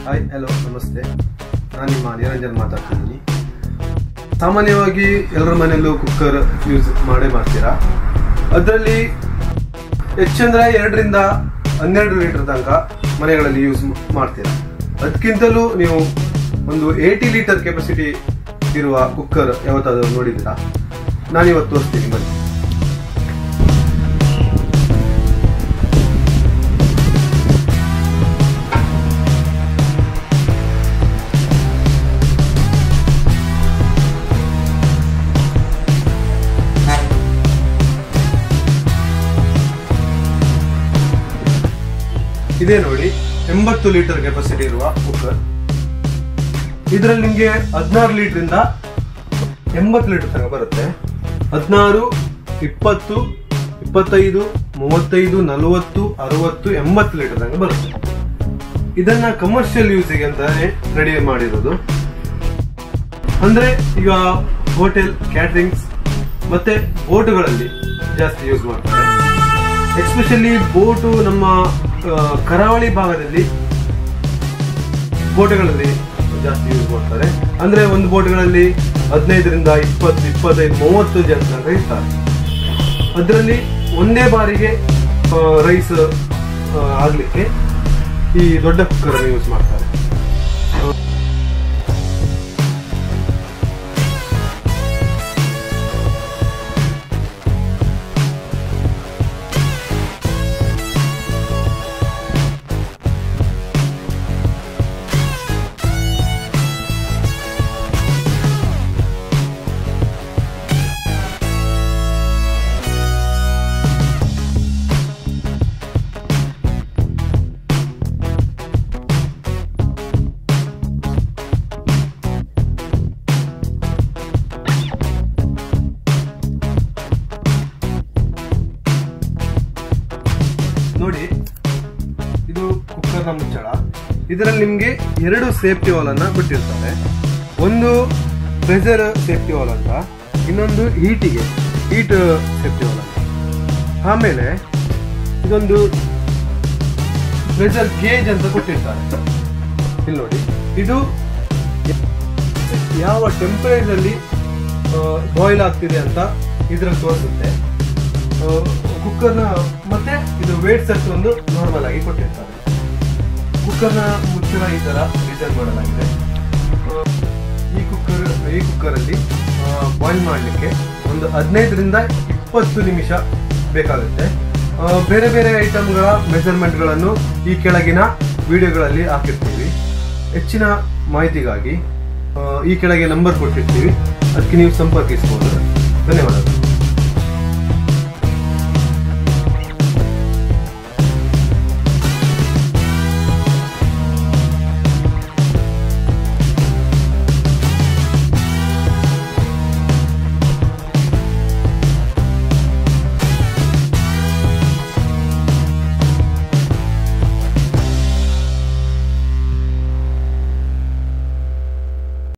hi hello ನಮಸ್ತೆ ನಾನು ನಿಮ್ಮ ನಿರಂಜನ್ ಮಾತಾಡ್ತಿದ್ದೀನಿ ಸಾಮಾನ್ಯವಾಗಿ ಎಲ್ಲರ ಮನೆಯಲ್ಲೂ ಕುಕ್ಕರ್ ಯೂಸ್ ಮಾಡೇ ಮಾಡ್ತೀರಾ ಅದರಲ್ಲಿ ಹೆಚ್ಚಂದ್ರೆ ಎರಡರಿಂದ ಹನ್ನೆರಡು ಲೀಟರ್ ತನಕ ಮನೆಗಳಲ್ಲಿ ಯೂಸ್ ಮಾಡ್ತೀರಾ ಅದಕ್ಕಿಂತಲೂ ನೀವು ಒಂದು ಏಯ್ಟಿ ಲೀಟರ್ ಕೆಪಾಸಿಟಿ ಇರುವ ಕುಕ್ಕರ್ ಯಾವತ್ತಾದರೂ ನೋಡಿದ್ದೀರಾ ನಾನಿವತ್ತು ತೋರಿಸ್ತೀನಿ ಬನ್ನಿ ಇದೇ ನೋಡಿ ಎಂಬತ್ತು ಲೀಟರ್ ಕೆಪಾಸಿಟಿ ಇರುವ ಕುಕ್ಕರ್ ಇದರಲ್ಲಿ ನಿಮಗೆ ಹದಿನಾರು ಲೀಟರ್ ಇಂದ ಎಂಬತ್ತು ಲೀಟರ್ ತನಕ ಬರುತ್ತೆ ಹದಿನಾರು ಇಪ್ಪತ್ತು ಇಪ್ಪತ್ತೈದು ಮೂವತ್ತೈದು ನಲವತ್ತು ಅರವತ್ತು ಎಂಬತ್ತು ಲೀಟರ್ ತನಕ ಬರುತ್ತೆ ಇದನ್ನ ಕಮರ್ಷಿಯಲ್ ಯೂಸಿಗೆ ಅಂತಾನೆ ರೆಡಿ ಮಾಡಿರೋದು ಅಂದ್ರೆ ಈಗ ಹೋಟೆಲ್ ಕ್ಯಾಟ್ರಿಂಗ್ಸ್ ಮತ್ತೆ ಬೋಟುಗಳಲ್ಲಿ ಜಾಸ್ತಿ ಯೂಸ್ ಮಾಡ್ತಾರೆ ಎಸ್ಪೆಷಲಿ ಬೋಟು ನಮ್ಮ ಆ, ಕರಾವಳಿ ಭಾಗದಲ್ಲಿ ಬೋಟುಗಳಲ್ಲಿ ಜಾಸ್ತಿ ಯೂಸ್ ಮಾಡ್ತಾರೆ ಅಂದ್ರೆ ಒಂದು ಬೋಟ್ಗಳಲ್ಲಿ ಹದಿನೈದರಿಂದ ಇಪ್ಪತ್ತು ಇಪ್ಪತ್ತೈದು ಮೂವತ್ತು ಜನ ತನಕ ಇರ್ತಾರೆ ಅದರಲ್ಲಿ ಒಂದೇ ಬಾರಿಗೆ ರೈಸ್ ಆಗ್ಲಿಕ್ಕೆ ಈ ದೊಡ್ಡ ಕುಕ್ಕರ್ ಯೂಸ್ ಮಾಡ್ತಾರೆ ನೋಡಿ ಇದು ಕುಕ್ಕರ್ನ ಮುಚ್ಚಳ ಇದರಲ್ಲಿ ನಿಮಗೆ ಎರಡು ಸೇಫ್ಟಿ ವಾಲ್ ಅನ್ನ ಬಿಟ್ಟಿರ್ತಾರೆ ಒಂದು ಪ್ರೆಷರ್ ಸೇಫ್ಟಿ ವಾಲ್ ಅಂತ ಇನ್ನೊಂದು ಹೀಟಿಗೆ ಹೀಟ್ ಸೇಫ್ಟಿ ವಾಲ್ ಅಂತ ಆಮೇಲೆ ಇದೊಂದು ಪ್ರೆಷರ್ ಗೇಜ್ ಅಂತ ಕೊಟ್ಟಿರ್ತಾರೆ ಇಲ್ಲಿ ನೋಡಿ ಇದು ಯಾವ ಟೆಂಪರೇಚರ್ ಅಲ್ಲಿ ಬಾಯ್ಲ್ ಆಗ್ತಿದೆ ಅಂತ ಇದ್ರಲ್ಲಿ ತೋರಿಸುತ್ತೆ ಕುಕ್ಕರ್ನ ಮತ್ತೆ ಇದು ವೇಟ್ ಸೆಟ್ ಒಂದು ನಾರ್ಮಲ್ ಆಗಿ ಕೊಟ್ಟಿರ್ತಾರೆ ಕುಕ್ಕರ್ನ ಮುಚ್ಚಳ ಈ ತರ ಡಿಸೈನ್ ಮಾಡಲಾಗಿದೆ ಆ, ಈ ಕುಕ್ಕರ್ ಈ ಕುಕ್ಕರಲ್ಲಿ ಬಾಯ್ಲ್ ಮಾಡಲಿಕ್ಕೆ ಒಂದು ಹದಿನೈದರಿಂದ ಇಪ್ಪತ್ತು ನಿಮಿಷ ಬೇಕಾಗುತ್ತೆ ಆ, ಬೇರೆ ಬೇರೆ ಐಟಮ್ಗಳ ಮೆಜರ್ಮೆಂಟ್ಗಳನ್ನು ಈ ಕೆಳಗಿನ ವಿಡಿಯೋಗಳಲ್ಲಿ ಹಾಕಿರ್ತೀವಿ ಹೆಚ್ಚಿನ ಮಾಹಿತಿಗಾಗಿ ಆ, ಈ ಕೆಳಗೆ ನಂಬರ್ ಕೊಟ್ಟಿರ್ತೀವಿ ಅದಕ್ಕೆ ನೀವು ಸಂಪರ್ಕಿಸಬಹುದು ಧನ್ಯವಾದಗಳು